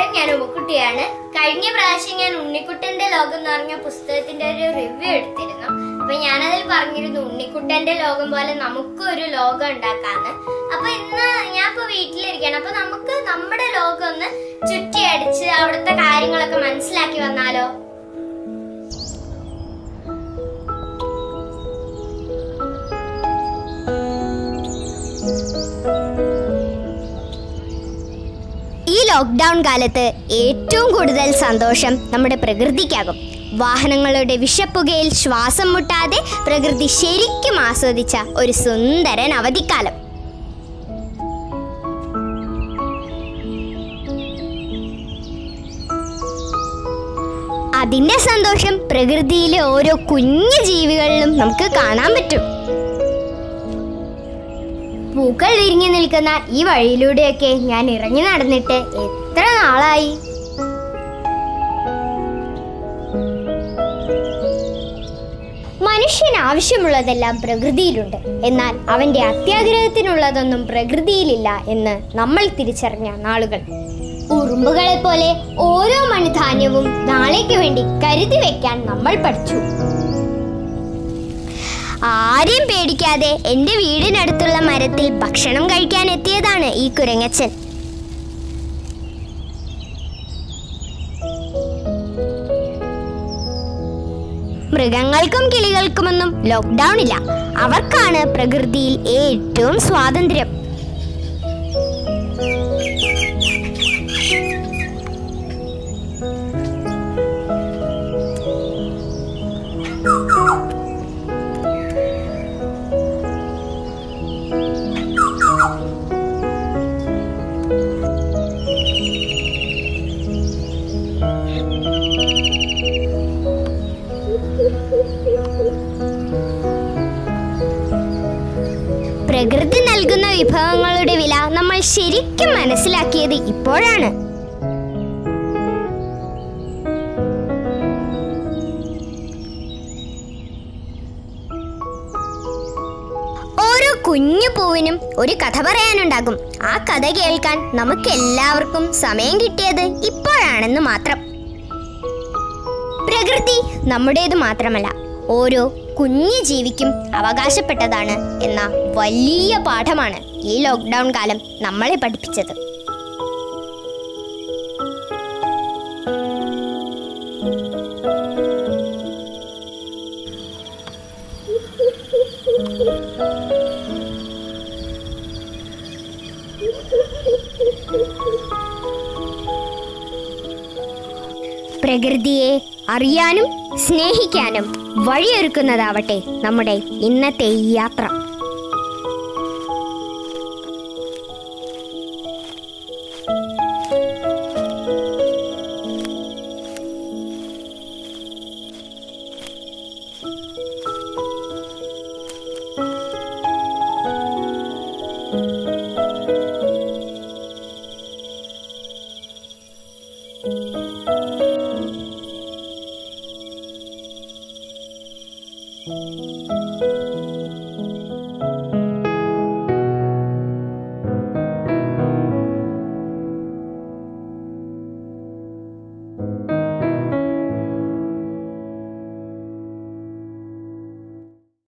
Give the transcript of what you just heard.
ഞാൻ ഉപക്കുട്ടിയാണ് കഴിഞ്ഞ പ്രാവശ്യം ഞാൻ ഉണ്ണിക്കുട്ടന്റെ ലോകം എന്ന് പറഞ്ഞ പുസ്തകത്തിന്റെ ഒരു റിവ്യൂ എടുത്തിരുന്നു അപ്പൊ ഞാനതിൽ പറഞ്ഞിരുന്നു ഉണ്ണിക്കുട്ടന്റെ ലോകം പോലെ നമുക്കും ഒരു ലോകം ഉണ്ടാക്കാന്ന് അപ്പൊ ഇന്ന് ഞാൻ ഇപ്പൊ വീട്ടിലിരിക്കണം അപ്പൊ നമുക്ക് നമ്മുടെ ലോകം ഒന്ന് ചുറ്റി അടിച്ച് അവിടുത്തെ കാര്യങ്ങളൊക്കെ മനസ്സിലാക്കി വന്നാലോ ഈ ലോക്ക്ഡൗൺ കാലത്ത് ഏറ്റവും കൂടുതൽ സന്തോഷം നമ്മുടെ പ്രകൃതിക്കാകും വാഹനങ്ങളുടെ വിഷപ്പുകയിൽ ശ്വാസം മുട്ടാതെ പ്രകൃതി ശരിക്കും ആസ്വദിച്ച ഒരു സുന്ദരൻ അവധിക്കാലം അതിന്റെ സന്തോഷം പ്രകൃതിയിലെ ഓരോ കുഞ്ഞു ജീവികളിലും നമുക്ക് കാണാൻ പറ്റും പൂക്കൾ വിരിഞ്ഞു നിൽക്കുന്ന ഈ വഴിയിലൂടെയൊക്കെ ഞാൻ ഇറങ്ങി നടന്നിട്ട് എത്ര നാളായി മനുഷ്യന് ആവശ്യമുള്ളതെല്ലാം പ്രകൃതിയിലുണ്ട് എന്നാൽ അവന്റെ അത്യാഗ്രഹത്തിനുള്ളതൊന്നും പ്രകൃതിയിലില്ല എന്ന് നമ്മൾ തിരിച്ചറിഞ്ഞ നാളുകൾ ഉറുമ്പുകളെ പോലെ ഓരോ മണിധാന്യവും നാളേക്ക് വേണ്ടി കരുതി വെക്കാൻ നമ്മൾ പഠിച്ചു ആരെയും പേടിക്കാതെ എന്റെ വീടിനടുത്തുള്ള മരത്തിൽ ഭക്ഷണം കഴിക്കാൻ എത്തിയതാണ് ഈ കുരങ്ങച്ചൻ മൃഗങ്ങൾക്കും കിളികൾക്കുമൊന്നും ലോക്ക്ഡൗൺ ഇല്ല അവർക്കാണ് പ്രകൃതിയിൽ ഏറ്റവും സ്വാതന്ത്ര്യം പ്രകൃതി നൽകുന്ന വിഭവങ്ങളുടെ വില നമ്മൾ ശരിക്കും മനസ്സിലാക്കിയത് ഇപ്പോഴാണ് ഓരോ കുഞ്ഞു പൂവിനും ഒരു കഥ പറയാനുണ്ടാകും ആ കഥ കേൾക്കാൻ നമുക്ക് എല്ലാവർക്കും സമയം കിട്ടിയത് ഇപ്പോഴാണെന്ന് മാത്രം പ്രകൃതി നമ്മുടേത് മാത്രമല്ല ഓരോ കുഞ്ഞു ജീവിക്കും അവകാശപ്പെട്ടതാണ് എന്ന വലിയ പാഠമാണ് ഈ ലോക്ക്ഡൗൺ കാലം നമ്മളെ പഠിപ്പിച്ചത് പ്രകൃതിയെ അറിയാനും സ്നേഹിക്കാനും വഴിയൊരുക്കുന്നതാവട്ടെ നമ്മുടെ ഇന്നത്തെ ഈ യാത്ര